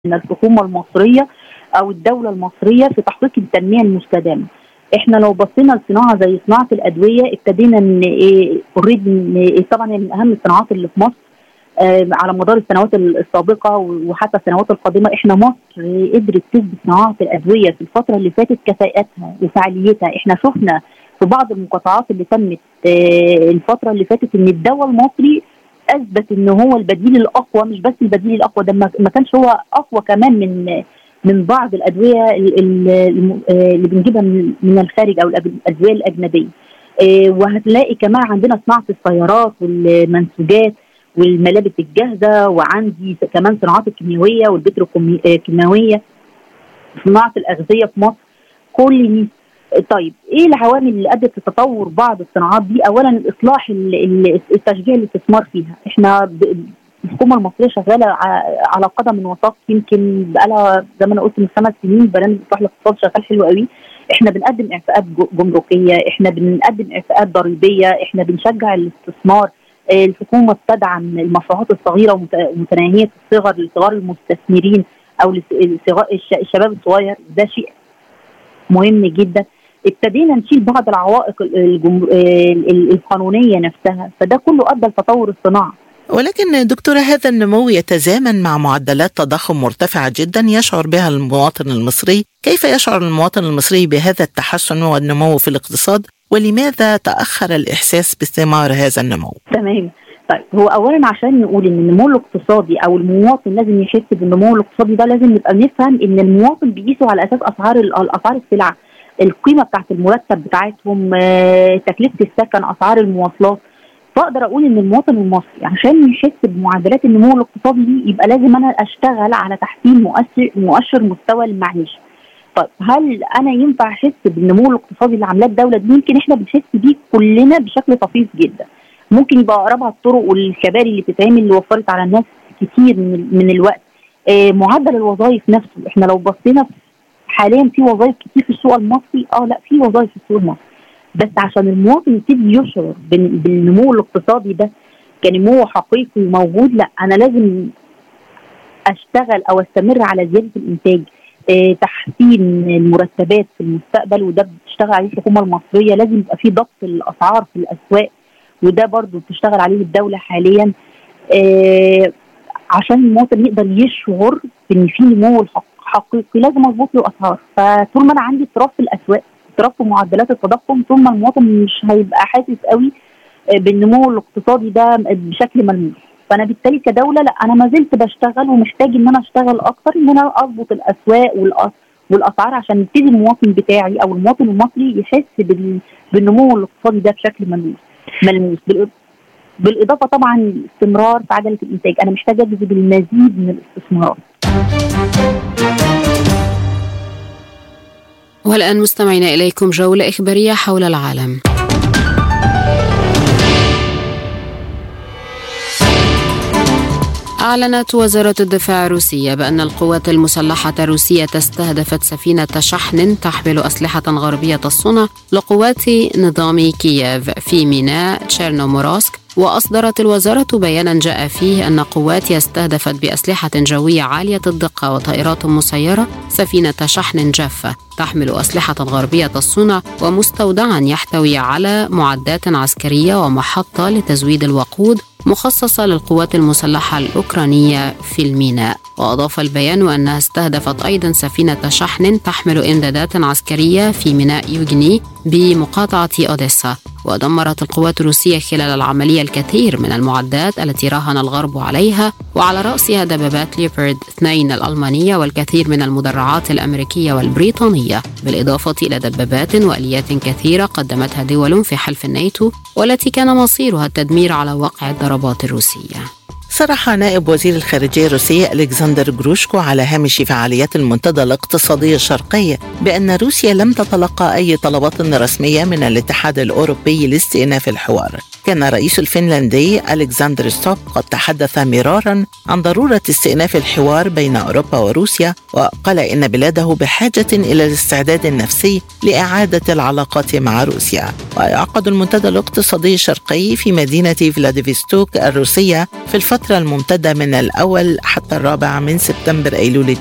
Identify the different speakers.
Speaker 1: من الحكومه المصريه او الدوله المصريه في تحقيق التنميه المستدامه. احنا لو بصينا لصناعه زي صناعه الادويه ابتدينا ان اوريدي طبعا من اهم الصناعات اللي في مصر آه على مدار السنوات السابقه وحتى السنوات القادمه احنا مصر قدرت تثبت صناعه الادويه في الفتره اللي فاتت كفاءتها وفعاليتها احنا شفنا في بعض المقاطعات اللي تمت آه الفتره اللي فاتت ان الدواء المصري اثبت ان هو البديل الاقوى مش بس البديل الاقوى ده ما كانش هو اقوى كمان من من بعض الادويه اللي بنجيبها من الخارج او الادويه الاجنبيه وهتلاقي كمان عندنا صناعه السيارات والمنسوجات والملابس الجاهزه وعندي كمان صناعات الكيميائيه والبتروكيماويه صناعه الاغذيه في مصر كل دي طيب ايه العوامل اللي ادت لتطور بعض الصناعات دي؟ اولا الاصلاح التشجيع الاستثمار فيها، احنا الحكومه المصريه شغاله على قدم وساق يمكن بقالها زي ما انا قلت من خمس سنين برنامج اصلاح الاقتصاد شغال حلو قوي، احنا بنقدم اعفاءات جمركيه، احنا بنقدم اعفاءات ضريبيه، احنا بنشجع الاستثمار، الحكومه بتدعم المشروعات الصغيره ومتناهيه الصغر لصغار المستثمرين او الشباب الصغير ده شيء مهم جدا ابتدينا نشيل بعض العوائق القانونيه نفسها فده كله ادى لتطور الصناعه
Speaker 2: ولكن دكتورة هذا النمو يتزامن مع معدلات تضخم مرتفعة جدا يشعر بها المواطن المصري كيف يشعر المواطن المصري بهذا التحسن والنمو في الاقتصاد ولماذا تأخر الإحساس بثمار هذا النمو
Speaker 1: تمام طيب هو اولا عشان نقول ان النمو الاقتصادي او المواطن لازم يحس بالنمو الاقتصادي ده لازم نبقى نفهم ان المواطن بيقيسه على اساس اسعار الاسعار السلع القيمه بتاعت المرتب بتاعتهم تكلفه السكن اسعار المواصلات فاقدر اقول ان المواطن المصري عشان يحس بمعدلات النمو الاقتصادي دي يبقى لازم انا اشتغل على تحسين مؤشر مؤشر مستوى المعيشه طيب هل انا ينفع احس بالنمو الاقتصادي اللي عاملاه الدوله دي يمكن احنا بنحس بيه كلنا بشكل طفيف جدا ممكن يبقى اقربها الطرق والكباري اللي بتتعمل اللي وفرت على الناس كتير من من الوقت آه معدل الوظائف نفسه احنا لو بصينا حاليا في وظائف كتير في السوق المصري اه لا في وظائف في السوق المصري بس عشان المواطن يبتدي يشعر بالنمو الاقتصادي ده كنمو حقيقي موجود لا انا لازم اشتغل او استمر على زياده الانتاج آه تحسين المرتبات في المستقبل وده بتشتغل عليه الحكومه المصريه لازم يبقى في ضبط الاسعار في الاسواق وده برضو بتشتغل عليه الدولة حاليا آه عشان المواطن يقدر يشعر بان في نمو حقيقي لازم اظبط له اسعار فطول ما انا عندي اضطراب في الاسواق اضطراب في معدلات التضخم طول ما المواطن مش هيبقى حاسس قوي بالنمو الاقتصادي ده بشكل ملموس فانا بالتالي كدوله لا انا ما زلت بشتغل ومحتاج ان انا اشتغل اكتر ان انا اضبط الاسواق والاسعار عشان يبتدي المواطن بتاعي او المواطن المصري يحس بالنمو الاقتصادي ده بشكل ملموس ملموس بالاضافه طبعا الاستمرار في عجله الانتاج انا محتاجه اجذب المزيد من الاستثمارات
Speaker 3: والان مستمعين اليكم جوله اخباريه حول العالم أعلنت وزارة الدفاع الروسية بأن القوات المسلحة الروسية استهدفت سفينة شحن تحمل أسلحة غربية الصنع لقوات نظام كييف في ميناء تشيرنومورسك وأصدرت الوزارة بيانا جاء فيه أن قواتها استهدفت بأسلحة جوية عالية الدقة وطائرات مسيرة سفينة شحن جافة تحمل أسلحة غربية الصنع ومستودعا يحتوي على معدات عسكرية ومحطة لتزويد الوقود مخصصة للقوات المسلحة الأوكرانية في الميناء وأضاف البيان أنها استهدفت أيضا سفينة شحن تحمل إمدادات عسكرية في ميناء يوجني بمقاطعة أوديسا ودمرت القوات الروسية خلال العملية الكثير من المعدات التي راهن الغرب عليها وعلى رأسها دبابات ليبرد 2 الألمانية والكثير من المدرعات الأمريكية والبريطانية بالإضافة إلى دبابات وآليات كثيرة قدمتها دول في حلف الناتو والتي كان مصيرها التدمير على وقع الضربات الروسية
Speaker 2: صرح نائب وزير الخارجية الروسي ألكسندر جروشكو على هامش فعاليات المنتدى الاقتصادي الشرقي بأن روسيا لم تتلقى أي طلبات رسمية من الاتحاد الأوروبي لاستئناف الحوار كان الرئيس الفنلندي ألكسندر ستوب قد تحدث مرارا عن ضرورة استئناف الحوار بين أوروبا وروسيا وقال إن بلاده بحاجة إلى الاستعداد النفسي لإعادة العلاقات مع روسيا ويعقد المنتدى الاقتصادي الشرقي في مدينة فلاديفستوك الروسية في الفترة الممتدة من الأول حتى الرابع من سبتمبر أيلول